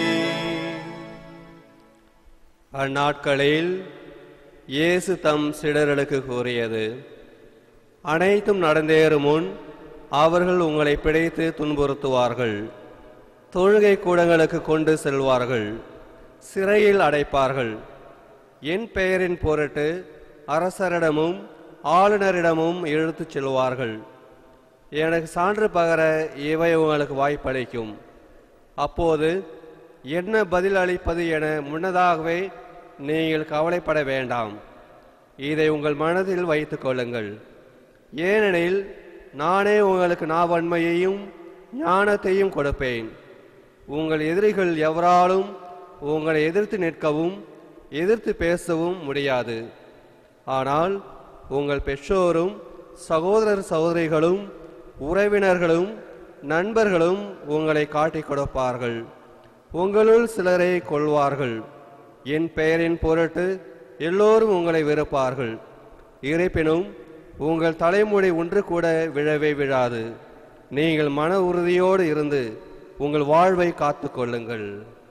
அந்நாட்களில் இயேசு தம் சிடர்களுக்கு கூறியது அனைத்தும் நடந்தேறும் முன் அவர்கள் உங்களை பிடித்து துன்புறுத்துவார்கள் தொழுகை கூடங்களுக்கு கொண்டு செல்வார்கள் சிறையில் அடைப்பார்கள் என் பெயரின் பொருட்டு அரசரிடமும் ஆளுநரிடமும் இழுத்துச் செல்வார்கள் எனக்கு சான்று பகர இவை உங்களுக்கு வாய்ப்பளிக்கும் அப்போது என்ன பதில் அளிப்பது என முன்னதாகவே நீங்கள் கவலைப்பட வேண்டாம் இதை உங்கள் மனதில் வைத்துக் கொள்ளுங்கள் ஏனெனில் நானே உங்களுக்கு நாவன்மையையும் ஞானத்தையும் கொடுப்பேன் உங்கள் எதிரிகள் எவராலும் உங்களை எதிர்த்து நிற்கவும் எதிர்த்து பேசவும் முடியாது ஆனால் உங்கள் பெற்றோரும் சகோதரர் சகோதரிகளும் உறவினர்களும் நண்பர்களும் உங்களை காட்டிக் கொடுப்பார்கள் உங்களுள் சிலரை கொள்வார்கள் என் பெயரின் பொருட்டு எல்லோரும் உங்களை வெறுப்பார்கள் இருப்பினும் உங்கள் தலைமுடி ஒன்று கூட விழவே விழாது நீங்கள் மன உறுதியோடு இருந்து உங்கள் வாழ்வை காத்துக் கொள்ளுங்கள்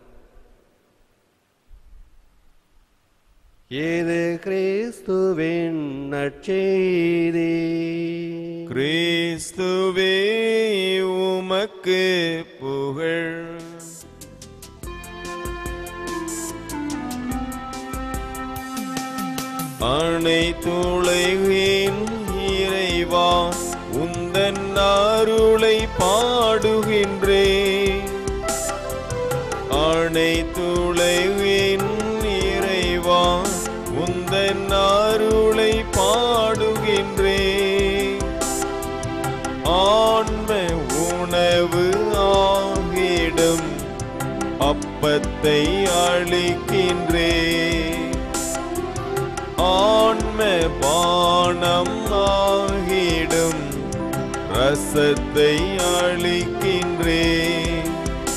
இது கிறிஸ்துவின் நற்செய்தி கிறிஸ்துவே உமக்கு புகழ் அனைத்துலகின் இறைவா உந்தன் அருளை பாடுகின்றேன் அனைத்துலகின் இறைவா உந்தன் அருளை பாடுகின்றேன் ஆன்ம உணவு ஆகிடும் அப்பத்தை அளிக்கின்றேன் ஆன்ம பானம் ஆகிடும் ரசத்தை அளிக்கின்றேன்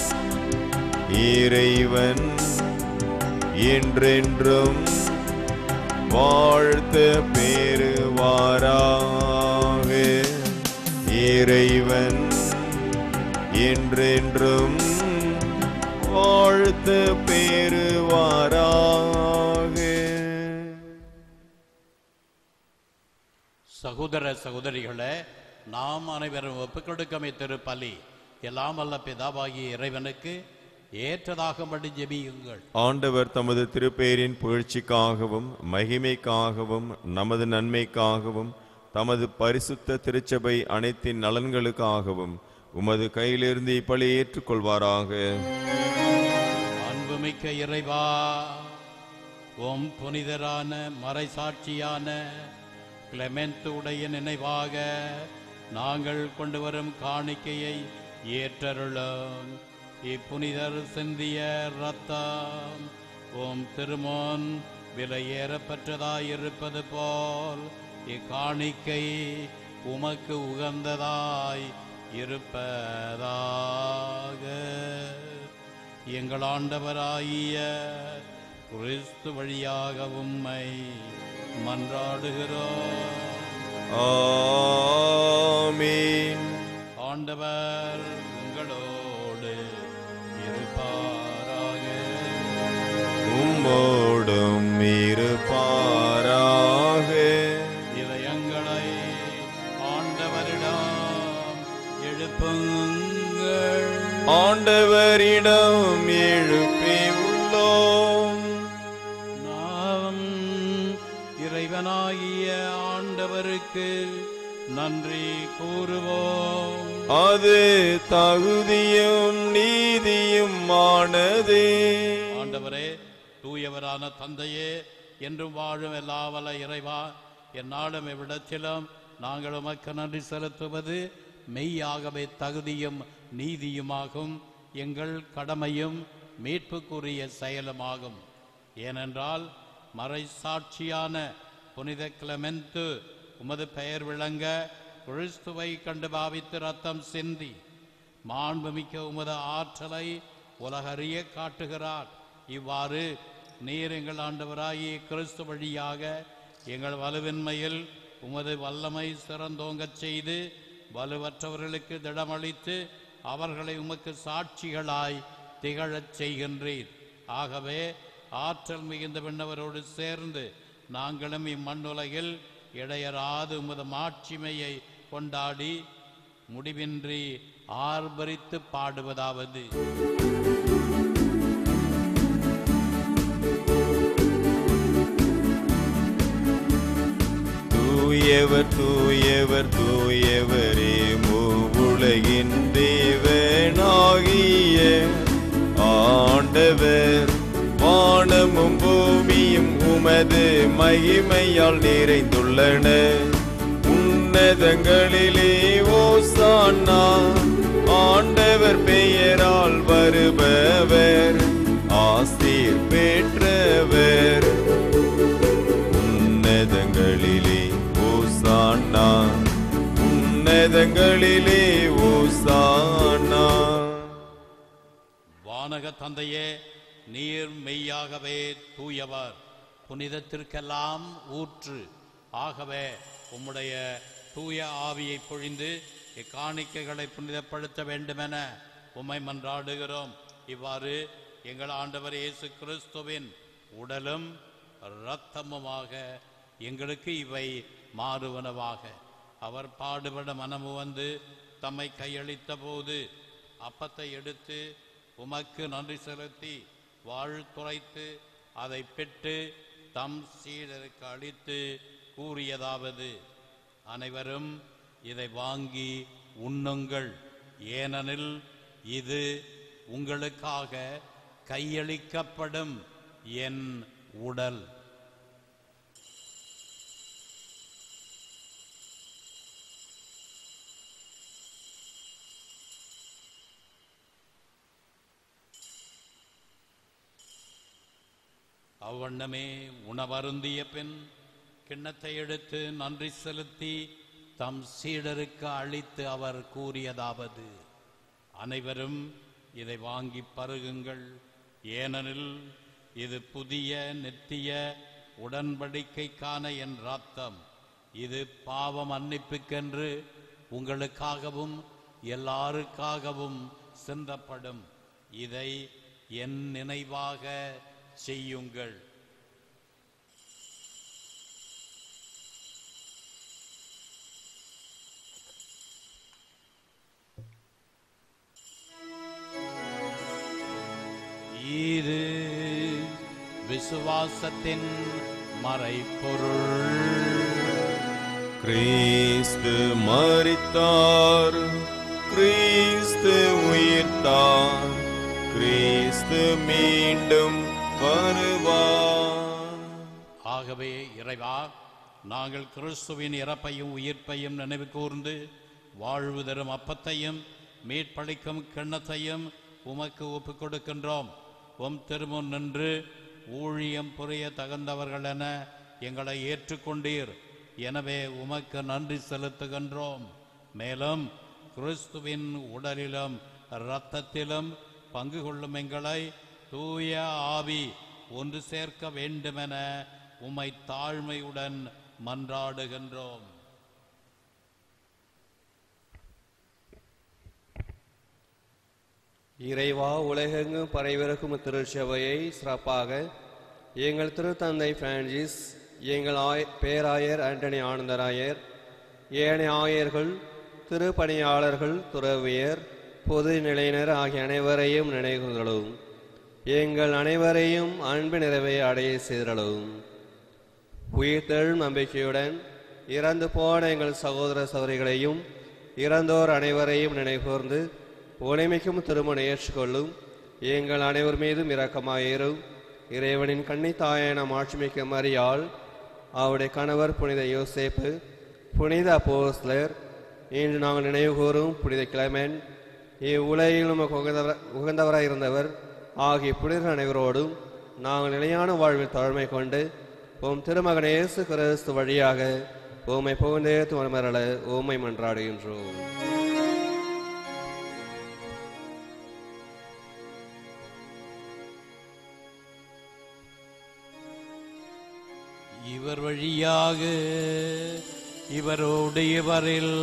இறைவன் என்றென்றும் வாழ்த்த பெறுவாராக இறைவன் என்றென்றும் வாழ்த்த பெறுவாராக சகோதர சகோதரிகளே நாம் அனைவரும் ஒப்புக்கொடுக்கமை திருப்பலி எல்லாம் வல்ல பிதாவாகிய இறைவனுக்கு ஏற்றதாகும்படி ஜெபியுங்கள் ஆண்டவர் தமது திருப்பெயரின் புகழ்ச்சிக்காகவும் மகிமைக்காகவும் நமது நன்மைக்காகவும் தமது பரிசுத்த திருச்சபை அனைத்தின் நலன்களுக்காகவும் உமது கையிலிருந்து இப்பலி ஏற்றுக்கொள்வாராக அன்புமிக்க இறைவா உம் புனிதரான மறைசாட்சியான கிளெமென்ட் உடைய நினைவாக நாங்கள் கொண்டு வரும் காணிக்கையை ஏற்றருளும் இப்புனிதர் சிந்திய ரத்தம் உம் திருமோன் விலையேறப்பெற்றதாயிருப்பது போல் இக்காணிக்கை உமக்கு உகந்ததாய் இருப்பதாக எங்கள் ஆண்டவராகிய கிறிஸ்து வழியாக உம்மை மன்றாடுகிறோம் ஆமீன் ஆண்டவர் உங்களோடு இருப்பாராக உம்மோடும் இருப்பாராக இதயங்களை ஆண்டவரிடம் எழுப்புங்கள் ஆண்டவரிடம் எழுப்பி உள்ளோம் நாம் இறைவனாகிய ஆண்டவருக்கு நன்றி கூறுவோம் அது தகுதியும் நீதியும் ஆனதே ஆண்டவரே தூயவரான தந்தையே என்றும் வாழும் எல்லாவல இறைவா எந்நாளும் இவ்விடத்திலும் நாங்கள் உமக்கு நன்றி செலுத்துவது மெய்யாகவே தகுதியும் நீதியுமாகும் எங்கள் கடமையும் மீட்புக்குரிய செயலுமாகும் ஏனென்றால் மறைசாட்சியான புனித கிளமெந்து உமது பெயர் விளங்க கிறிஸ்துவை கண்டு பாவித்து ரத்தம் சிந்தி மாண்புமிக்க உமது ஆற்றலை உலகறிய காட்டுகிறார் இவ்வாறு நீர் எங்கள் ஆண்டவராகிய கிறிஸ்து வழியாக எங்கள் வலுவின்மையில் உமது வல்லமை சிறந்தோங்கச் செய்து வலுவற்றவர்களுக்கு திடமளித்து அவர்களை உமக்கு சாட்சிகளாய் திகழச் செய்கின்றீர் ஆகவே ஆற்றல் மிகுந்த விண்ணவரோடு சேர்ந்து நாங்களும் இம்மண்ணுலகில் இடையராது உமது மாட்சிமையை கொண்டாடி முடிவின்றி ஆர்ப்பரித்து பாடுவதாவது தூயவர் தூயவர் தூயவரே மூவுலகின் தேவனாகிய ஆண்டவர் வானமும் பூமியும் உமது மகிமையால் நிறைந்துள்ளன உன்னதங்களிலே ஓசானா ஆண்டவர் பெயரால் வருபவர் ஆசீர் பெற்றவர் உன்னதங்களிலே ஓசானா உன்னதங்களிலே ஓசானா வானக தந்தையே நீர் மெய்யாகவே தூயவர் புனிதத்திற்கெல்லாம் ஊற்று ஆகவே உம்முடைய தூய ஆவியை பொழிந்து இக்காணிக்கைகளை புனிதப்படுத்த வேண்டுமென உம்மை மன்றாடுகிறோம் இவ்வாறு எங்கள் ஆண்டவர் இயேசு கிறிஸ்துவின் உடலும் இரத்தமுமாக எங்களுக்கு இவை மாறுவனவாக அவர் பாடுபட மனமு வந்து தம்மை கையளித்த போது அப்பத்தை எடுத்து உமக்கு நன்றி செலுத்தி வாழ்த்துரைத்து அதை பெற்று தம் சீடருக்கு அளித்து கூறியதாவது அனைவரும் இதை வாங்கி உண்ணுங்கள் ஏனெனில் இது உங்களுக்காக கையளிக்கப்படும் என் உடல் அவ்வண்ணமே உணவருந்திய பின் கிண்ணத்தை எடுத்து நன்றி செலுத்தி தம் சீடருக்கு அளித்து அவர் கூறியதாவது அனைவரும் இதை வாங்கி பருகுங்கள் ஏனெனில் இது புதிய நித்திய உடன்படிக்கைக்கான என் ரத்தம் இது பாவ மன்னிப்புக்கென்று உங்களுக்காகவும் எல்லாருக்காகவும் சிந்தப்படும் இதை என் நினைவாக செய்யுங்கள் இது விசுவாசத்தின் மறைப்பொருள் கிறிஸ்து மரித்தார் கிறிஸ்து உயிர்த்தார் கிறிஸ்து மீண்டும் வருவார் ஆகவே இறைவா நாங்கள் கிறிஸ்துவின் இறப்பையும் உயிர்ப்பையும் நினைவு கூர்ந்து வாழ்வு தரும் அப்பத்தையும் மீட்பளிக்கும் கிண்ணத்தையும் உமக்கு ஒப்புக் கொடுக்கின்றோம் உம் திருமுன் நின்று ஊழியம் புரிய தகுந்தவர்கள் என எங்களை ஏற்றுக்கொண்டீர் எனவே உமக்கு நன்றி செலுத்துகின்றோம் மேலும் கிறிஸ்துவின் உடலிலும் இரத்தத்திலும் பங்கு கொள்ளும் எங்களை தூய ஆவி ஒன்று சேர்க்க வேண்டுமென உம்மை தாழ்மையுடன் மன்றாடுகின்றோம் இறைவா உலகெங்கும் பரவிருக்கும் திருச்சபையை சிறப்பாக எங்கள் திருத்தந்தை பிரான்சிஸ் எங்கள் ஆய பேராயர் ஆண்டனி ஆனந்தராயர் ஏனைய ஆயர்கள் திருப்பணியாளர்கள் துறவியர் பொது நிலையினர் ஆகிய அனைவரையும் நினைவுகளும் எங்கள் அனைவரையும் அன்பு நிறைவை அடைய செய்தலும் உயிர்த்தெழும் நம்பிக்கையுடன் இறந்து போன எங்கள் சகோதர சகோதரிகளையும் இறந்தோர் அனைவரையும் நினைகூர்ந்து ஒளிமிக்கும் திருமண ஏற்றுக்கொள்ளும் எங்கள் அனைவர் மீதும் இரக்கமாயிரும் இறைவனின் கன்னித்தாயான மாட்சிமிக்க மரியாள் அவருடைய கணவர் புனித யோசேப்பு புனித அப்போஸ்லர் இன்று நாங்கள் நினைவுகூரும் புனித கிளமென் இவ்வுலகில் நமக்கு உகந்தவர் உகந்தவராய் இருந்தவர் ஆகிய புனிதர் அனைவரோடும் நாங்கள் நிலையான வாழ்வில் தாழ்மை கொண்டு உம் திருமகன் இயேசு கிறிஸ்து வழியாக உம்மை புகழ்ந்தேத்து மரமரள உம்மை மன்றாடுகின்றோம் இவர் வழியாக இவரோடு இவரில்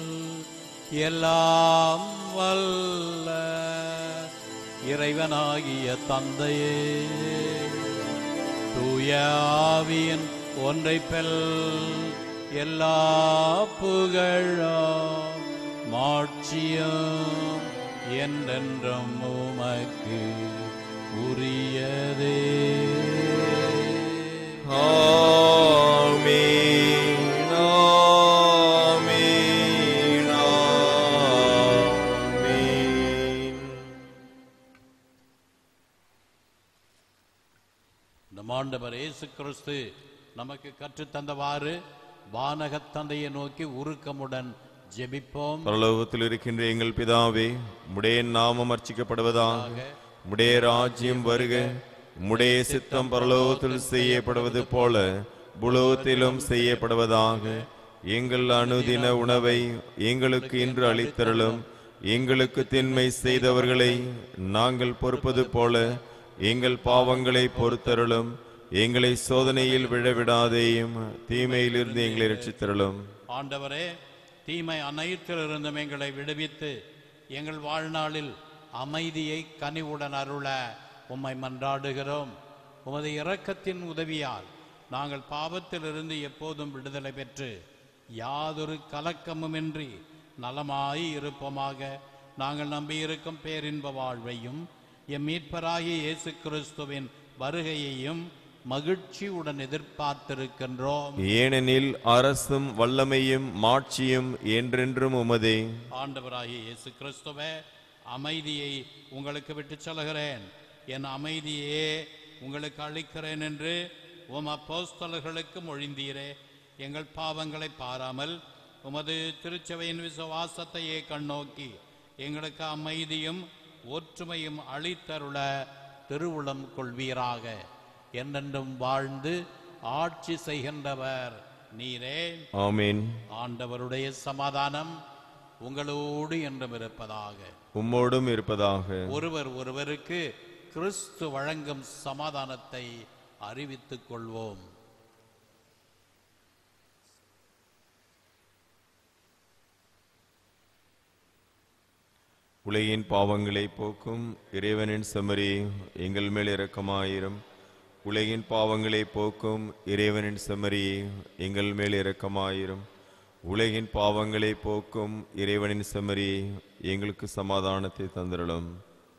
எல்லாம் வல்ல இறைவனாகிய தந்தையே தூய ஆவியின் ஒன்றை பெல் எல்லா புகழும் மாட்சியும் என்றென்றும் உமக்கு உரியதே ஆமென் நம் ஆண்டவர் இயேசு கிறிஸ்து நமக்கு கற்றுத்தந்தவாறு வானகத் தந்தையை நோக்கி உருக்கமுடன் ஜெபிப்போம் பரலோகத்தில் இருக்கின்ற எங்கள் பிதாவே உடைய நாமம் அர்ச்சிக்கப்படுவதாக உடைய ராஜ்யம் வருக உடைய சித்தம் பரலோகத்தில் செய்யப்படுவது போல புலோகத்திலும் செய்யப்படுவதாக எங்கள் அனுதின உணவை எங்களுக்கு இன்று அளித்தருளும் எங்களுக்கு தின்மை செய்தவர்களை நாங்கள் பொறுப்பது போல எங்கள் பாவங்களை பொறுத்தருளும் எங்களை சோதனையில் விழவிடாதேயும் தீமையிலிருந்து எங்களை ரட்சித்தருளும் ஆண்டவரே தீமை அனைத்திலிருந்தும் எங்களை விடுவித்து எங்கள் வாழ்நாளில் அமைதியை கனிவுடன் அருள உம்மை மன்றாடுகிறோம் உமது இரக்கத்தின் உதவியால் நாங்கள் பாவத்திலிருந்து எப்போதும் விடுதலை பெற்று யாதொரு கலக்கமுமின்றி நலமாய் இருப்போமாக நாங்கள் நம்பியிருக்கும் பேரின்ப வாழ்வையும் எம் மீட்பராகிய இயேசு கிறிஸ்துவின் வருகையையும் மகிழ்ச்சியுடன் எதிர்பார்த்திருக்கின்றோம் ஏனெனில் அரசும் வல்லமையும் மாட்சியும் என்றென்றும் உமதே ஆண்டவராகிய இயேசு கிறிஸ்துவே அமைதியை உங்களுக்கு விட்டுச் செல்கிறேன் என் அமைதியே உங்களுக்கு அளிக்கிறேன் என்று உம் அப்போஸ்தலர்களுக்கு மொழிந்தீரே எங்கள் பாவங்களை பாராமல் உமது திருச்சபையின் விசுவாசத்தையே கண்ணோக்கி எங்களுக்கு அமைதியும் ஒற்றுமையும் அளித்தருள திருவுளம் கொள்வீராக என்றென்றும் வாழ்ந்து ஆட்சி செய்கின்றவர் நீரே ஆமீன் ஆண்டவருடைய சமாதானம் உங்களோடு என்றும் இருப்பதாக உம்மோடும் இருப்பதாக ஒருவர் ஒருவருக்கு கிறிஸ்து வழங்கும் சமாதானத்தை அறிவித்துக் கொள்வோம் உலகின் பாவங்களை போக்கும் இறைவனின் செம்மறி எங்கள் மேல் இரக்கமாயிரும் உலகின் பாவங்களை போக்கும் இறைவனின் செம்மறி எங்கள் மேல் இரக்கமாயிரும் உலகின் பாவங்களை போக்கும் இறைவனின் செம்மறி எங்களுக்கு சமாதானத்தை தந்திரலும்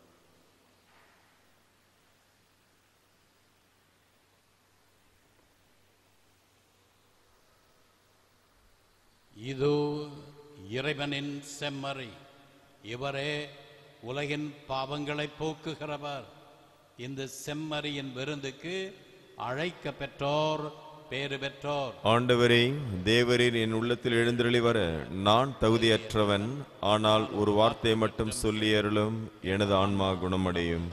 இது இறைவனின் செம்மறி இவரே உலகின் பாவங்களை போக்குகிறவர் இந்த செம்மறியின் விருந்துக்கு அழைக்க பெற்றோர் பேறு பெற்றோர் ஆண்டவரே தேவரீர் என் உள்ளத்தில் எழுந்தருளி வர நான் தகுதியற்றவன் ஆனால் ஒரு வார்த்தை மட்டும் சொல்லி அருளும் எனது ஆன்மா குணமடையும்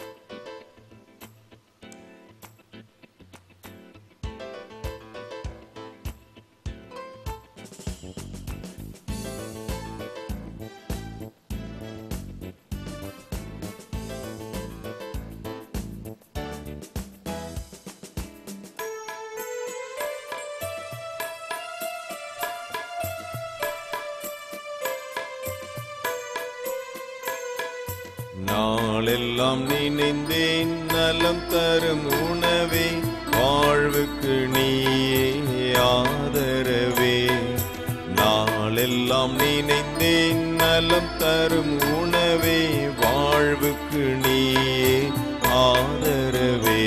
நாளெல்லாம் நினைந்தேன் நலம் தரும் உணவே வாழ்வுக்கு நீயே ஆதரவே நாளெல்லாம் நினைந்தேன் நலம் தரும் உணவே வாழ்வுக்கு நீயே ஆதரவே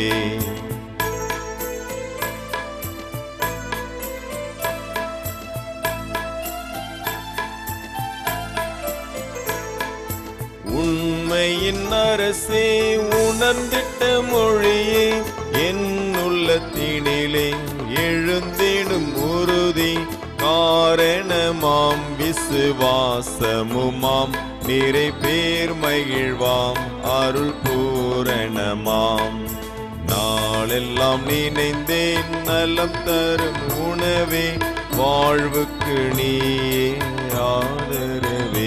உண்மையின் அரசே உணர்ந்திட்ட மொழியே என் உள்ளத்தினிலே எழுந்திடும் உறுதி காரணமாம் விசுவாசமுமாம் நிறை பேர் மகிழ்வாம் அருள் பூரணமாம் நாளெல்லாம் நினைந்தேன் நலம் தரும் உணவே வாழ்வுக்கு நீயே ஆதரவே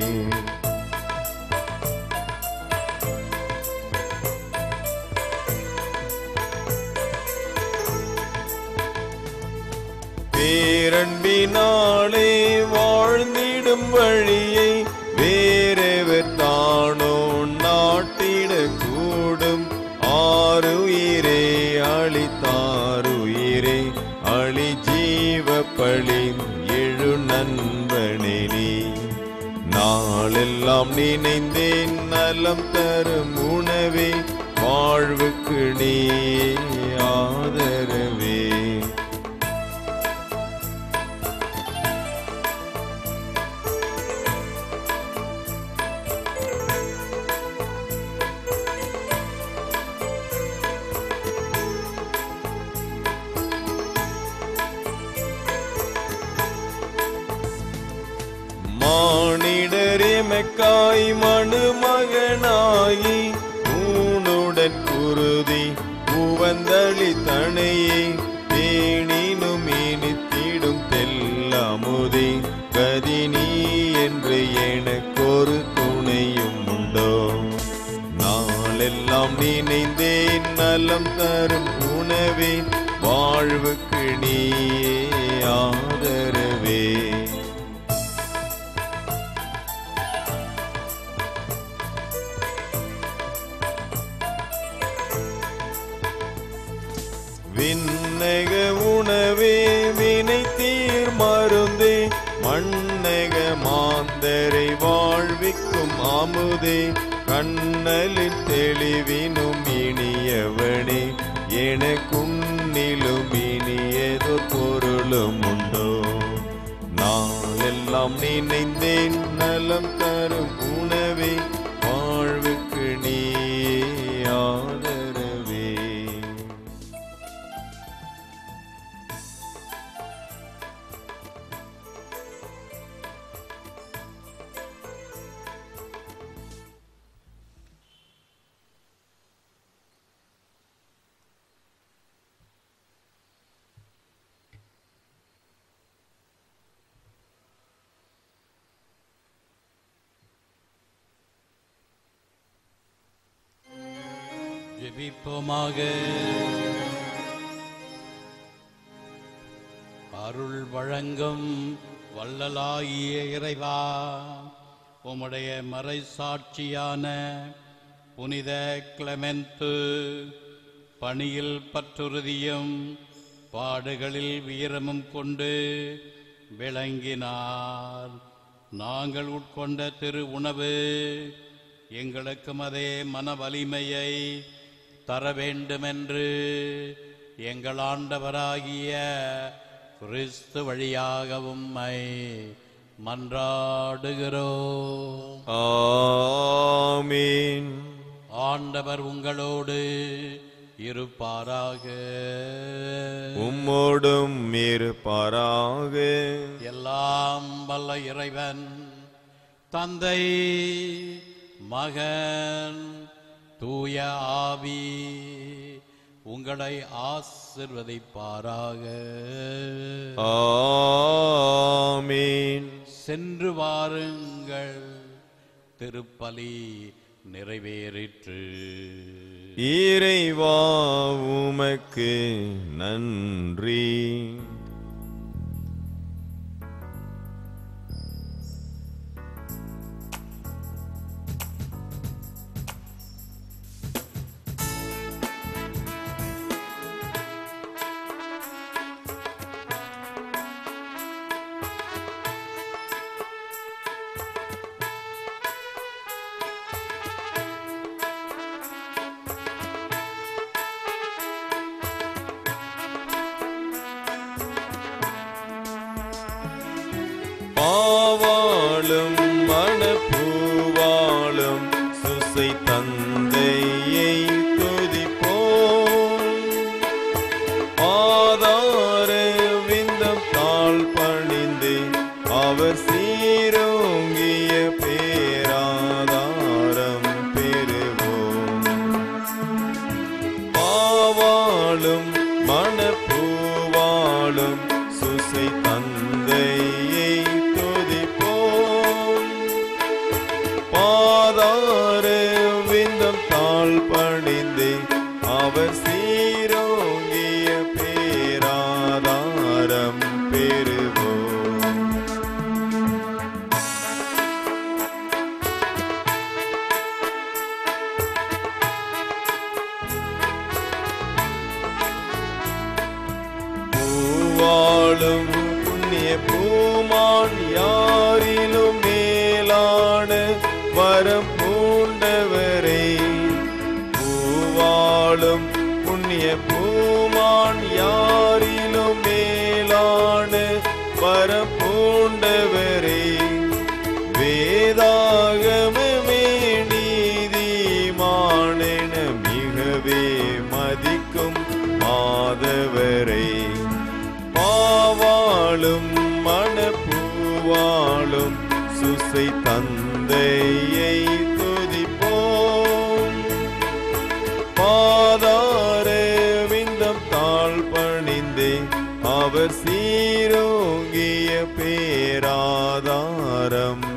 பேரன்பினாலே வாழ்ந்திடும் வழியை வேறெவர் தானோ நாட்டிட கூடும் ஆறுயிரே அளித்தாருயிரே அழி ஜீவ பழி எழு நண்பனே நாளெல்லாம் நினைந்தேன் நலம் தரும் உணவே வாழ்வுக்கு நீ ஆதரவே உருவாகி ஊனுடன் குருதி உவந்தளி தனையே தேனினும் இனித்திடும் தெல்லாமுதே கதினி என்று எனக்கொரு துணையும் உண்டோ நாளெல்லாம் நினைந்தேன் நலம் தரும் உணவே வாழ்வுக்கு நீயே ஆதரவே விண்ணக உணவே வினை தீர் மருந்தே மண்ணக மாந்தரை வாழ்விக்கும் அமுதே கண்ணலின் தெளிவினும் இனியவனே எனக்குன்னிலும் இனியதோ பொருளும் உண்டோ நாளெல்லாம் நினைந்தேன் நலம் தரும் உணவே வாழ்வுக்கு நீயே ஆதரவே ஜெபிப்போமாக அருள் வழங்கும் வள்ளலாகிய இறைவா உம்முடைய மறைசாட்சியான புனித கிளமெந்து பணியில் பற்றுறுதியும் பாடுகளில் வீரமும் கொண்டு விளங்கினார் நாங்கள் உட்கொண்ட திரு உணவு எங்களுக்கும் அதே மன வலிமையை தர வேண்டுமென்று எங்கள் ஆண்டவராகிய கிறிஸ்து வழியாக உம்மை மன்றாடுகிறோம் ஆமீன் ஆண்டவர் உங்களோடு இருப்பாராக உம்மோடும் இருப்பாராக எல்லாம் வல்ல இறைவன் தந்தை மகன் தூய ஆவி உங்களை ஆசிர்வதிப்பாராக ஆமீன் சென்று வாருங்கள் திருப்பலி நிறைவேறிற்று இறைவா உமக்கு நன்றி பாவாளும் மணப்பூவாளும் சுசை தந்தையை துதிப்போம் ஆதார விந்தம் தாழ் பணிந்து அவர் சீரோங்கிய பேராதாரம் பெறுவோம் பாவாளும் மணப்பூவாளும் சுசை தந்தையை துதிப்போம் பாதார விந்தம் தாழ் பணிந்து அவர் சீரோங்கிய பேராதாரம் பெறுவோம் பூவாளும் புண்ணிய பூமான் யாரிலும் மேலான வரம் பூண்டவரே பூவாளும் புண்ணிய பூமான் யாரிலும் மேலான வரம் பூண்டவரே வேதாகமே நீதிமானென மிகவே மதிக்கும் மாதவரை பாவாளும் மணப்பூவாளும் சுசை தந்தையை துதிப்போம் அவர் சீரோங்கிய பேராதாரம்